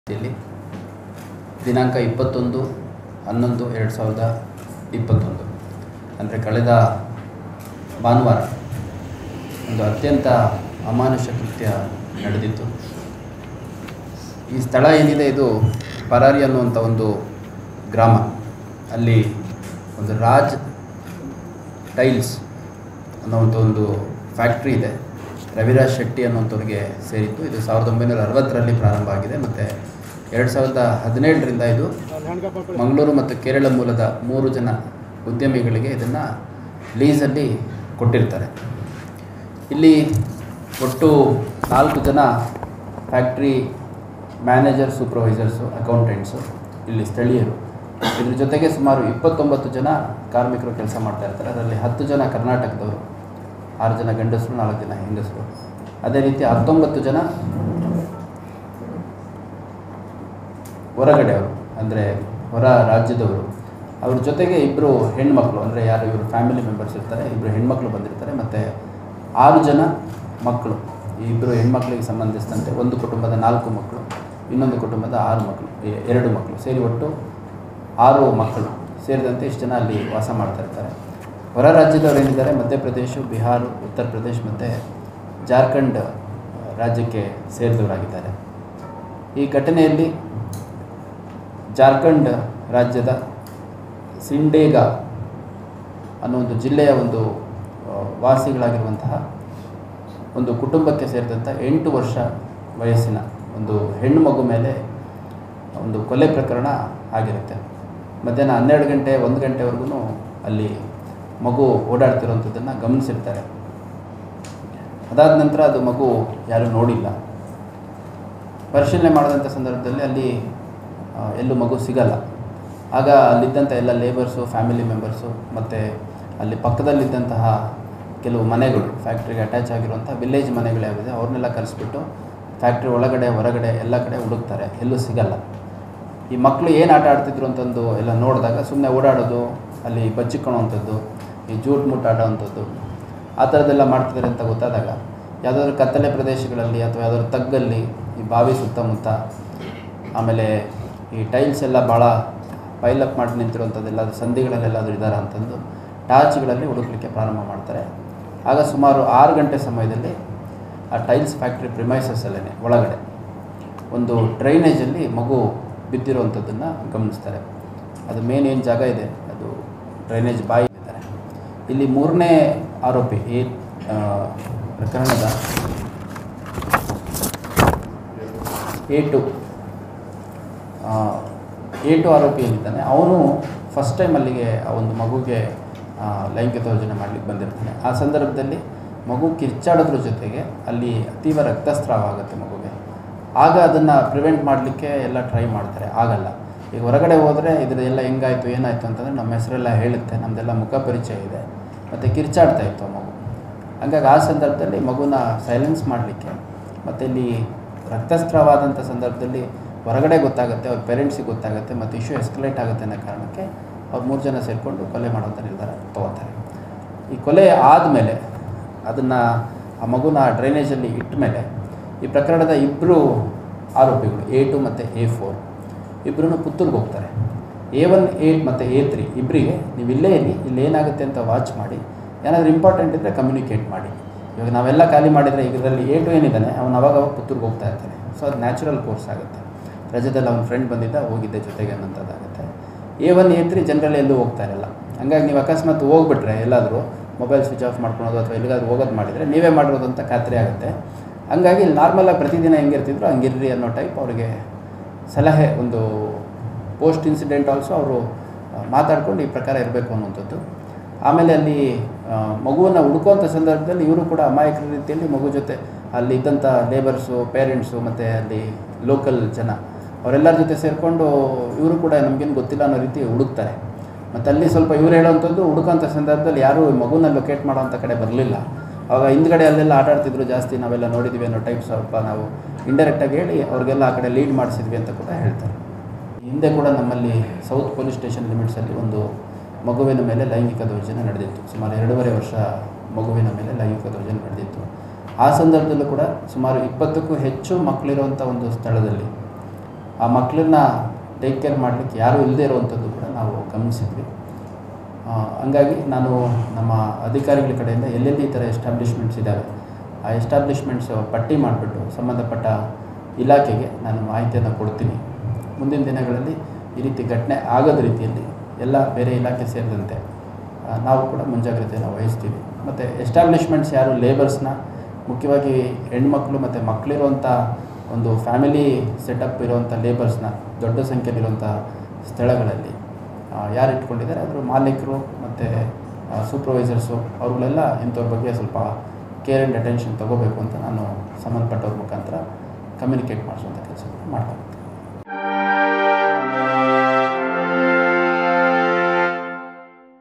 ಇಲ್ಲಿ ದಿನಾಂಕ ಇಪ್ಪತ್ತೊಂದು ಹನ್ನೊಂದು ಎರಡು ಸಾವಿರದ ಇಪ್ಪತ್ತೊಂದು ಅಂದರೆ ಕಳೆದ ಭಾನುವಾರ ಒಂದು ಅತ್ಯಂತ ಅಮಾನುಷ ಕೃತ್ಯ ನಡೆದಿತ್ತು ಈ ಸ್ಥಳ ಏನಿದೆ ಇದು ಪರಾರಿ ಅನ್ನುವಂಥ ಒಂದು ಗ್ರಾಮ ಅಲ್ಲಿ ಒಂದು ರಾಜ್ ಟೈಲ್ಸ್ ಅನ್ನುವಂಥ ಒಂದು ಫ್ಯಾಕ್ಟ್ರಿ ಇದೆ ರವಿರಾಜ್ ಶೆಟ್ಟಿ ಅನ್ನುವಂಥವ್ರಿಗೆ ಸೇರಿತ್ತು ಇದು ಸಾವಿರದ ಒಂಬೈನೂರ ಅರವತ್ತರಲ್ಲಿ ಪ್ರಾರಂಭ ಆಗಿದೆ ಮತ್ತು ಎರಡು ಸಾವಿರದ ಹದಿನೇಳರಿಂದ ಇದು ಮಂಗಳೂರು ಮತ್ತು ಕೇರಳ ಮೂಲದ ಮೂರು ಜನ ಉದ್ಯಮಿಗಳಿಗೆ ಇದನ್ನು ಲೀಸಲ್ಲಿ ಕೊಟ್ಟಿರ್ತಾರೆ ಇಲ್ಲಿ ಒಟ್ಟು ನಾಲ್ಕು ಜನ ಫ್ಯಾಕ್ಟ್ರಿ ಮ್ಯಾನೇಜರ್ ಸೂಪರ್ವೈಸರ್ಸು ಅಕೌಂಟೆಂಟ್ಸು ಇಲ್ಲಿ ಸ್ಥಳೀಯರು ಇದ್ರ ಜೊತೆಗೆ ಸುಮಾರು ಇಪ್ಪತ್ತೊಂಬತ್ತು ಜನ ಕಾರ್ಮಿಕರು ಕೆಲಸ ಮಾಡ್ತಾ ಇರ್ತಾರೆ ಅದರಲ್ಲಿ ಹತ್ತು ಜನ ಕರ್ನಾಟಕದವರು ಆರು ಜನ ಗಂಡಸರು ನಾಲ್ಕು ಜನ ಹೆಂಗಸರು ಅದೇ ರೀತಿ ಹತ್ತೊಂಬತ್ತು ಜನ ಹೊರಗಡೆಯವರು ಅಂದರೆ ಹೊರ ರಾಜ್ಯದವರು ಅವ್ರ ಜೊತೆಗೆ ಇಬ್ಬರು ಹೆಣ್ಮಕ್ಳು ಅಂದರೆ ಯಾರು ಇವರು ಫ್ಯಾಮಿಲಿ ಮೆಂಬರ್ಸ್ ಇರ್ತಾರೆ ಇಬ್ಬರು ಹೆಣ್ಮಕ್ಳು ಬಂದಿರ್ತಾರೆ ಮತ್ತು ಆರು ಜನ ಮಕ್ಕಳು ಈ ಇಬ್ಬರು ಹೆಣ್ಮಕ್ಳಿಗೆ ಸಂಬಂಧಿಸಿದಂತೆ ಒಂದು ಕುಟುಂಬದ ನಾಲ್ಕು ಮಕ್ಕಳು ಇನ್ನೊಂದು ಕುಟುಂಬದ ಆರು ಮಕ್ಕಳು ಎ- ಎರಡು ಮಕ್ಕಳು ಸೇರಿ ಒಟ್ಟು ಆರು ಮಕ್ಕಳು ಸೇರಿದಂತೆ ಇಷ್ಟು ಜನ ಅಲ್ಲಿ ವಾಸ ಮಾಡ್ತಾ ಇರ್ತಾರೆ ಹೊರ ರಾಜ್ಯದವರು ಏನಿದ್ದಾರೆ ಮಧ್ಯಪ್ರದೇಶ ಬಿಹಾರ ಉತ್ತರ ಪ್ರದೇಶ್ ಮತ್ತು ಜಾರ್ಖಂಡ್ ರಾಜ್ಯಕ್ಕೆ ಸೇರಿದವರಾಗಿದ್ದಾರೆ ಈ ಘಟನೆಯಲ್ಲಿ ಜಾರ್ಖಂಡ್ ರಾಜ್ಯದ ಸಿಂಡೇಗಾ ಅನ್ನೋ ಒಂದು ಜಿಲ್ಲೆಯ ಒಂದು ಆ, ವಾಸಿಗಳಾಗಿರುವಂತಹ ಒಂದು ಕುಟುಂಬಕ್ಕೆ ಸೇರಿದಂಥ ಎಂಟು ವರ್ಷ ವಯಸ್ಸಿನ ಒಂದು ಹೆಣ್ಣು ಮಗು ಮೇಲೆ ಒಂದು ಕೊಲೆ ಪ್ರಕರಣ ಆಗಿರುತ್ತೆ ಮಧ್ಯಾಹ್ನ ಹನ್ನೆರಡು ಗಂಟೆ ಒಂದು ಗಂಟೆವರೆಗೂ ಅಲ್ಲಿ ಮಗು ಓಡಾಡ್ತಿರೋಂಥದ್ದನ್ನು ಗಮನಿಸಿರ್ತಾರೆ ಅದಾದ ನಂತರ ಅದು ಮಗು ಯಾರೂ ನೋಡಿಲ್ಲ ಪರಿಶೀಲನೆ ಮಾಡಿದಂಥ ಸಂದರ್ಭದಲ್ಲಿ ಅಲ್ಲಿ ಆ, ಎಲ್ಲೂ ಮಗು ಸಿಗಲ್ಲ ಆಗ ಅಲ್ಲಿದ್ದಂಥ ಎಲ್ಲ ಲೇಬರ್ಸು ಫ್ಯಾಮಿಲಿ ಮೆಂಬರ್ಸು ಮತ್ತು ಅಲ್ಲಿ ಪಕ್ಕದಲ್ಲಿದ್ದಂತಹ ಕೆಲವು ಮನೆಗಳು ಫ್ಯಾಕ್ಟ್ರಿಗೆ ಅಟ್ಯಾಚ್ ಆಗಿರುವಂಥ ವಿಲೇಜ್ ಮನೆಗಳು ಯಾವಿದೆ ಅವ್ರನ್ನೆಲ್ಲ ಕರೆಸ್ಬಿಟ್ಟು ಫ್ಯಾಕ್ಟ್ರಿ ಒಳಗಡೆ ಹೊರಗಡೆ ಎಲ್ಲ ಕಡೆ ಹುಡುಕ್ತಾರೆ ಎಲ್ಲೂ ಸಿಗಲ್ಲ ಈ ಮಕ್ಕಳು ಏನು ಆಟ ಆಡ್ತಿದ್ರು ಅಂತಂದು ಎಲ್ಲ ನೋಡಿದಾಗ ಸುಮ್ಮನೆ ಓಡಾಡೋದು ಅಲ್ಲಿ ಬಚ್ಚಿಕೊಳ್ಳೋವಂಥದ್ದು ಈ ಜೂಟ್ ಮುಟ್ ಆಡೋವಂಥದ್ದು ಆ ಥರದ್ದೆಲ್ಲ ಮಾಡ್ತಿದ್ದಾರೆ ಅಂತ ಗೊತ್ತಾದಾಗ ಯಾವುದಾದ್ರೂ ಕತ್ತಲೆ ಪ್ರದೇಶಗಳಲ್ಲಿ ಅಥವಾ ಯಾವುದಾದ್ರು ತಗ್ಗಲ್ಲಿ ಈ ಬಾವಿ ಸುತ್ತಮುತ್ತ ಆಮೇಲೆ ಈ ಟೈಲ್ಸ್ ಎಲ್ಲ ಭಾಳ ಪೈಲಪ್ ಮಾಡಿ ನಿಂತಿರುವಂಥದ್ದೆಲ್ಲ ಸಂಧಿಗಳಲ್ಲೆಲ್ಲಾದರೂ ಇದ್ದಾರಾ ಅಂತಂದು ಟಾರ್ಚ್ಗಳಲ್ಲಿ ಹುಡುಕ್ಲಿಕ್ಕೆ ಪ್ರಾರಂಭ ಮಾಡ್ತಾರೆ ಆಗ ಸುಮಾರು ಆರು ಗಂಟೆ ಸಮಯದಲ್ಲಿ ಆ ಟೈಲ್ಸ್ ಫ್ಯಾಕ್ಟ್ರಿ ಪ್ರಿಮೈಸಸ್ಸಲ್ಲೇ ಒಳಗಡೆ ಒಂದು ಡ್ರೈನೇಜಲ್ಲಿ ಮಗು ಬಿದ್ದಿರುವಂಥದ್ದನ್ನು ಗಮನಿಸ್ತಾರೆ ಅದು ಮೇನ್ ಏನು ಜಾಗ ಇದೆ ಅದು ಡ್ರೈನೇಜ್ ಬಾಯಿ ಇದ್ದಾರೆ ಇಲ್ಲಿ ಮೂರನೇ ಆರೋಪಿ ಈ ಆ, ಪ್ರಕರಣದ ಎ ಟು ಎ ಟು ಆರೋಪಿ ಏನಿದ್ದಾನೆ ಅವನು ಫಸ್ಟ್ ಟೈಮ್ ಅಲ್ಲಿಗೆ ಆ ಒಂದು ಮಗುಗೆ ಆ, ಲೈಂಗಿಕ ದೌರ್ಜನ್ಯ ಮಾಡಲಿಕ್ಕೆ ಬಂದಿರ್ತಾನೆ ಆ ಸಂದರ್ಭದಲ್ಲಿ ಮಗು ಕಿರ್ಚಾಡೋದ್ರ ಜೊತೆಗೆ ಅಲ್ಲಿ ಅತೀವ ರಕ್ತಸ್ರಾವ ಆಗುತ್ತೆ ಮಗುಗೆ ಆಗ ಅದನ್ನು ಪ್ರಿವೆಂಟ್ ಮಾಡಲಿಕ್ಕೆ ಎಲ್ಲ ಟ್ರೈ ಮಾಡ್ತಾರೆ ಆಗಲ್ಲ ಈಗ ಹೊರಗಡೆ ಹೋದರೆ ಇದರೆಲ್ಲ ಹೆಂಗಾಯಿತು ಏನಾಯಿತು ಅಂತಂದರೆ ನಮ್ಮ ಹೆಸರೆಲ್ಲ ಹೇಳುತ್ತೆ ನಮ್ಮದೆಲ್ಲ ಮುಖ ಪರಿಚಯ ಇದೆ ಮತ್ತು ಕಿರ್ಚಾಡ್ತಾ ಇತ್ತು ಆ ಮಗು ಹಂಗಾಗಿ ಆ ಸಂದರ್ಭದಲ್ಲಿ ಮಗುನ ಸೈಲೆನ್ಸ್ ಮಾಡಲಿಕ್ಕೆ ಮತ್ತು ಇಲ್ಲಿ ರಕ್ತಸ್ರಾವ ಆದಂಥ ಸಂದರ್ಭದಲ್ಲಿ ಹೊರಗಡೆ ಗೊತ್ತಾಗುತ್ತೆ ಅವ್ರ ಪೇರೆಂಟ್ಸಿಗೆ ಗೊತ್ತಾಗುತ್ತೆ ಮತ್ತು ಇಶ್ಯೂ ಎಸ್ಕಲೇಟ್ ಆಗುತ್ತೆ ಅನ್ನೋ ಕಾರಣಕ್ಕೆ ಅವ್ರು ಮೂರು ಜನ ಸೇರಿಕೊಂಡು ಕೊಲೆ ಮಾಡುವಂಥ ನಿರ್ಧಾರ ತೊಗೋತಾರೆ ಈ ಕೊಲೆ ಆದಮೇಲೆ ಅದನ್ನು ಆ ಮಗುನ ಡ್ರೈನೇಜಲ್ಲಿ ಇಟ್ಟ ಮೇಲೆ ಈ ಪ್ರಕರಣದ ಇಬ್ಬರು ಆರೋಪಿಗಳು ಎ ಟು ಮತ್ತು ಎ ಫೋರ್ ಇಬ್ಬರೂ ಪುತ್ತೂರಿಗೆ ಹೋಗ್ತಾರೆ ಎ ಒನ್ ಎ ಮತ್ತು ಎ ತ್ರೀ ಇಬ್ಬರಿಗೆ ನೀವು ಇಲ್ಲೇ ಇರಿ ಇಲ್ಲಿ ಏನಾಗುತ್ತೆ ಅಂತ ವಾಚ್ ಮಾಡಿ ಏನಾದರೂ ಇಂಪಾರ್ಟೆಂಟ್ ಇದ್ದರೆ ಕಮ್ಯುನಿಕೇಟ್ ಮಾಡಿ ಇವಾಗ ನಾವೆಲ್ಲ ಖಾಲಿ ಮಾಡಿದರೆ ಈಗ ಇದರಲ್ಲಿ ಎ ಟು ಏನಿದ್ದಾನೆ ಅವನು ಅವಾಗ ಅವಾಗ ಪುತ್ತೂರಿಗೆ ಹೋಗ್ತಾ ಇರ್ತಾನೆ ಸೊ ಅದು ನ್ಯಾಚುರಲ್ ಕೋರ್ಸ್ ಆಗುತ್ತೆ ರಜದಲ್ಲಿ ಅವ್ನ ಫ್ರೆಂಡ್ ಬಂದಿದ್ದ ಹೋಗಿದ್ದೆ ಜೊತೆಗೆ ಅನ್ನೋಂಥದ್ದಾಗುತ್ತೆ A one A three general ಎಲ್ಲೂ ಹೋಗ್ತಾ ಇರಲ್ಲ ಹಂಗಾಗಿ ನೀವು ಅಕಸ್ಮಾತ್ ಹೋಗ್ಬಿಟ್ರೆ ಎಲ್ಲಾದರೂ ಮೊಬೈಲ್ ಸ್ವಿಚ್ ಆಫ್ ಮಾಡ್ಕೊಳೋದು ಅಥವಾ ಎಲ್ಲಿಗಾದ್ರೂ ಹೋಗೋದು ಮಾಡಿದರೆ ನೀವೇ ಮಾಡಿರೋದು ಅಂತ ಖಾತ್ರಿ ಆಗುತ್ತೆ ಹಂಗಾಗಿ ಇಲ್ಲಿ ನಾರ್ಮಲಾಗಿ ಪ್ರತಿದಿನ ಹೆಂಗಿರ್ತಿದ್ರು ಹಂಗಿರ್ರಿ ಅನ್ನೋ ಟೈಪ್ ಅವ್ರಿಗೆ ಸಲಹೆ ಒಂದು ಪೋಸ್ಟ್ ಇನ್ಸಿಡೆಂಟ್ ಆಲ್ಸೋ ಅವರು ಮಾತಾಡ್ಕೊಂಡು ಈ ಪ್ರಕಾರ ಇರಬೇಕು ಅನ್ನುವಂಥದ್ದು ಆಮೇಲೆ ಅಲ್ಲಿ ಆ, ಮಗುವನ್ನು ಹುಡುಕುವಂಥ ಸಂದರ್ಭದಲ್ಲಿ ಇವರು ಕೂಡ ಅಮಾಯಕರ ರೀತಿಯಲ್ಲಿ ಮಗು ಜೊತೆ ಅಲ್ಲಿ ಇದ್ದಂಥ ಲೇಬರ್ಸು ಪೇರೆಂಟ್ಸು ಮತ್ತು ಅಲ್ಲಿ ಲೋಕಲ್ ಜನ ಅವರೆಲ್ಲರ ಜೊತೆ ಸೇರಿಕೊಂಡು ಇವರು ಕೂಡ ನಮಗೇನು ಗೊತ್ತಿಲ್ಲ ಅನ್ನೋ ರೀತಿ ಹುಡುಕ್ತಾರೆ ಮತ್ತು ಅಲ್ಲಿ ಸ್ವಲ್ಪ ಇವ್ರು ಹೇಳೋವಂಥದ್ದು ಹುಡುಕೋಂಥ ಸಂದರ್ಭದಲ್ಲಿ ಯಾರೂ ಈ ಮಗುನ ಲೊಕೇಟ್ ಮಾಡೋವಂಥ ಕಡೆ ಬರಲಿಲ್ಲ ಆವಾಗ ಹಿಂದ್ಗಡೆ ಅಲ್ಲೆಲ್ಲ ಆಟ ಆಡ್ತಿದ್ರು ಜಾಸ್ತಿ ನಾವೆಲ್ಲ ನೋಡಿದ್ವಿ ಅನ್ನೋ ಟೈಪ್ ಸ್ವಲ್ಪ ನಾವು ಇಂಡೈರೆಕ್ಟಾಗಿ ಹೇಳಿ ಅವ್ರಿಗೆಲ್ಲ ಆ ಕಡೆ ಲೀಡ್ ಮಾಡಿಸಿದ್ವಿ ಅಂತ ಕೂಡ ಹೇಳ್ತಾರೆ ಹಿಂದೆ ಕೂಡ ನಮ್ಮಲ್ಲಿ ಸೌತ್ ಪೊಲೀಸ್ ಸ್ಟೇಷನ್ ಲಿಮಿಟ್ಸಲ್ಲಿ ಒಂದು ಮಗುವಿನ ಮೇಲೆ ಲೈಂಗಿಕ ದೌರ್ಜನ್ಯ ನಡೆದಿತ್ತು ಸುಮಾರು ಎರಡೂವರೆ ವರ್ಷ ಮಗುವಿನ ಮೇಲೆ ಲೈಂಗಿಕ ದೌರ್ಜನ್ಯ ನಡೆದಿತ್ತು ಆ ಸಂದರ್ಭದಲ್ಲೂ ಕೂಡ ಸುಮಾರು ಇಪ್ಪತ್ತಕ್ಕೂ ಹೆಚ್ಚು ಮಕ್ಕಳಿರುವಂಥ ಒಂದು ಸ್ಥಳದಲ್ಲಿ ಆ ಮಕ್ಕಳನ್ನ ಟೇಕ್ ಕೇರ್ ಮಾಡಲಿಕ್ಕೆ ಯಾರೂ ಇಲ್ಲದೇ ಇರುವಂಥದ್ದು ಕೂಡ ನಾವು ಗಮನಿಸಿದ್ವಿ ಆ, ಹಂಗಾಗಿ ನಾನು ನಮ್ಮ ಅಧಿಕಾರಿಗಳ ಕಡೆಯಿಂದ ಎಲ್ಲೆಲ್ಲಿ ಈ ಥರ ಎಸ್ಟಾಬ್ಲಿಷ್ಮೆಂಟ್ಸ್ ಇದ್ದಾವೆ ಆ ಎಸ್ಟಾಬ್ಲಿಷ್ಮೆಂಟ್ಸ್ ಪಟ್ಟಿ ಮಾಡಿಬಿಟ್ಟು ಸಂಬಂಧಪಟ್ಟ ಇಲಾಖೆಗೆ ನಾನು ಮಾಹಿತಿಯನ್ನು ಕೊಡ್ತೀನಿ ಮುಂದಿನ ದಿನಗಳಲ್ಲಿ ಈ ರೀತಿ ಘಟನೆ ಆಗದ ರೀತಿಯಲ್ಲಿ ಎಲ್ಲ ಬೇರೆ ಇಲಾಖೆ ಸೇರಿದಂತೆ ಆ, ನಾವು ಕೂಡ ಮುಂಜಾಗ್ರತೆಯನ್ನು ವಹಿಸ್ತೀವಿ ಮತ್ತು ಎಸ್ಟಾಬ್ಲಿಷ್ಮೆಂಟ್ಸ್ ಯಾರು ಲೇಬರ್ಸ್ನ ಮುಖ್ಯವಾಗಿ ಹೆಣ್ಮಕ್ಳು ಮತ್ತು ಮಕ್ಕಳಿರುವಂಥ ಒಂದು ಫ್ಯಾಮಿಲಿ ಸೆಟಪ್ ಇರುವಂಥ ಲೇಬರ್ಸ್ನ ದೊಡ್ಡ ಸಂಖ್ಯೆಯಲ್ಲಿರುವಂಥ ಸ್ಥಳಗಳಲ್ಲಿ ಆ, ಯಾರು ಇಟ್ಕೊಂಡಿದ್ದಾರೆ ಅದರ ಮಾಲೀಕರು ಮತ್ತು ಸೂಪರ್ವೈಸರ್ಸು ಅವ್ರುಗಳೆಲ್ಲ ಇಂಥವ್ರ ಬಗ್ಗೆ ಸ್ವಲ್ಪ ಕೇರ್ ಆ್ಯಂಡ್ ಅಟೆನ್ಷನ್ ತೊಗೋಬೇಕು ಅಂತ ನಾನು ಸಂಬಂಧಪಟ್ಟವ್ರ ಮುಖಾಂತರ ಕಮ್ಯುನಿಕೇಟ್ ಮಾಡಿಸುವಂಥ ಕೆಲಸ ಮಾಡ್ತೀನಿ